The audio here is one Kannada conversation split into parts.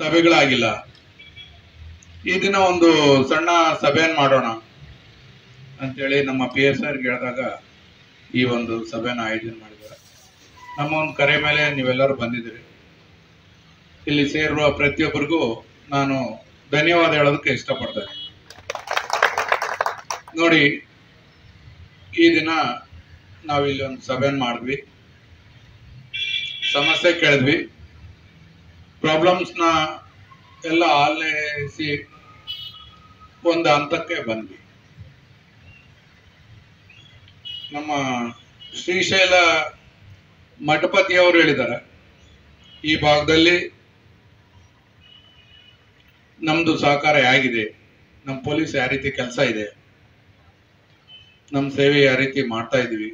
ಸಭೆಗಳಾಗಿಲ್ಲ ಈ ದಿನ ಒಂದು ಸಣ್ಣ ಸಭೆಯನ್ನು ಮಾಡೋಣ ಅಂತೇಳಿ ನಮ್ಮ ಪಿ ಎಸ್ ಆರ್ಗೆ ಹೇಳಿದಾಗ ಈ ಒಂದು ಸಭೆನ ಆಯೋಜನೆ ಮಾಡಿದ್ದಾರೆ ನಮ್ಮ ಒಂದು ಕರೆ ಮೇಲೆ ನೀವೆಲ್ಲರೂ ಬಂದಿದ್ದೀರಿ ಇಲ್ಲಿ ಸೇರುವ ಪ್ರತಿಯೊಬ್ಬರಿಗೂ ನಾನು ಧನ್ಯವಾದ ಹೇಳೋದಕ್ಕೆ ಇಷ್ಟಪಡ್ತೇನೆ ನೋಡಿ ಈ ದಿನ ನಾವಿಲ್ಲಿ ಒಂದು ಸಭೆಯನ್ನು ಮಾಡಿದ್ವಿ ಸಮಸ್ಯೆ ಕೇಳಿದ್ವಿ ಪ್ರಾಬ್ಲಮ್ಸ್ನ ಎಲ್ಲ ಆಲೈಸಿ ಒಂದು ಹಂತಕ್ಕೆ ಬಂದ್ವಿ ನಮ್ಮ ಶ್ರೀಶೈಲ ಮಠಪತಿಯವರು ಹೇಳಿದ್ದಾರೆ ಈ ಭಾಗದಲ್ಲಿ ನಮ್ದು ಸಹಕಾರ ಹೇಗಿದೆ ನಮ್ಮ ಪೊಲೀಸ್ ಯಾವ ರೀತಿ ಕೆಲಸ ಇದೆ ನಮ್ಮ ಸೇವೆ ಯಾವ ರೀತಿ ಮಾಡ್ತಾ ಇದೀವಿ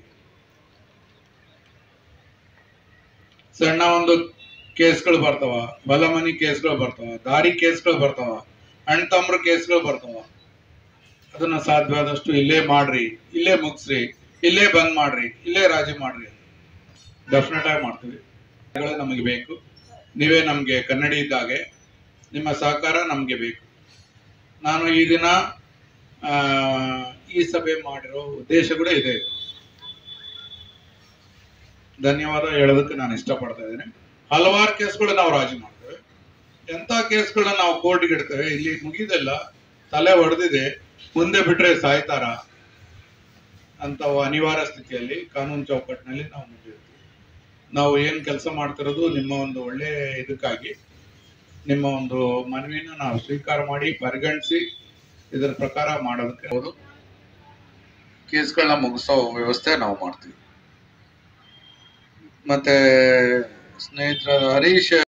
ಸಣ್ಣ ಒಂದು ಕೇಸ್ಗಳು ಬರ್ತಾವ ಬಲಮನಿ ಕೇಸ್ಗಳು ಬರ್ತಾವ ದಾರಿ ಕೇಸ್ಗಳು ಬರ್ತಾವ ಅಣ್ಣ ತಮ್ರ ಕೇಸ್ಗಳು ಬರ್ತಾವ ಅದನ್ನ ಸಾಧ್ಯವಾದಷ್ಟು ಇಲ್ಲೇ ಮಾಡ್ರಿ ಇಲ್ಲೇ ಮುಗಿಸ್ರಿ ಇಲ್ಲೇ ಬಂದ್ ಮಾಡ್ರಿ ಇಲ್ಲೇ ರಾಜಿ ಮಾಡ್ರಿ ಡೆಫಿನೆಟ್ ಆಗಿ ಮಾಡ್ತೀವಿ ಗಳು ನಮಗೆ ಬೇಕು ನೀವೇ ನಮಗೆ ಕನ್ನಡಿ ಇದ್ದಾಗೆ ನಿಮ್ಮ ಸಹಕಾರ ನಮಗೆ ಬೇಕು ನಾನು ಈ ದಿನ ಆ, ಈ ಸಭೆ ಮಾಡಿರೋ ಉದ್ದೇಶ ಕೂಡ ಇದೆ ಧನ್ಯವಾದ ಹೇಳೋದಕ್ಕೆ ನಾನು ಇಷ್ಟಪಡ್ತಾ ಇದ್ದೇನೆ ಹಲವಾರು ಕೇಸ್ಗಳು ನಾವು ರಾಜಿ ಮಾಡ್ತೇವೆ ಎಂತ ಕೇಸ್ಗಳನ್ನ ನಾವು ಕೋರ್ಟ್ಗೆ ಇಡ್ತೇವೆ ಇಲ್ಲಿ ಮುಗಿದೆಲ್ಲ ತಲೆ ಹೊಡೆದಿದೆ ಮುಂದೆ ಬಿಟ್ರೆ ಸಾಯ್ತಾರ ಅಂತ ಅನಿವಾರ್ಯ ಸ್ಥಿತಿಯಲ್ಲಿ ಕಾನೂನು ಚೌಕಟ್ಟಿನಲ್ಲಿ ನಾವು ಮುಂದಿರ್ತೀವಿ ನಾವು ಏನ್ ಕೆಲಸ ಮಾಡ್ತಿರೋದು ನಿಮ್ಮ ಒಂದು ಒಳ್ಳೆ ಇದಕ್ಕಾಗಿ ನಿಮ್ಮ ಒಂದು ಮನವಿನ ನಾವು ಸ್ವೀಕಾರ ಮಾಡಿ ಪರಿಗಣಿಸಿ ಇದರ ಪ್ರಕಾರ ಮಾಡೋದಕ್ಕೆ ಹೌದು ಕೇಸ್ಗಳನ್ನ ಮುಗಿಸೋ ವ್ಯವಸ್ಥೆ ನಾವು ಮಾಡ್ತೀವಿ ಮತ್ತೆ ಸ್ನೇಹಿತರ ಹರೀಶ್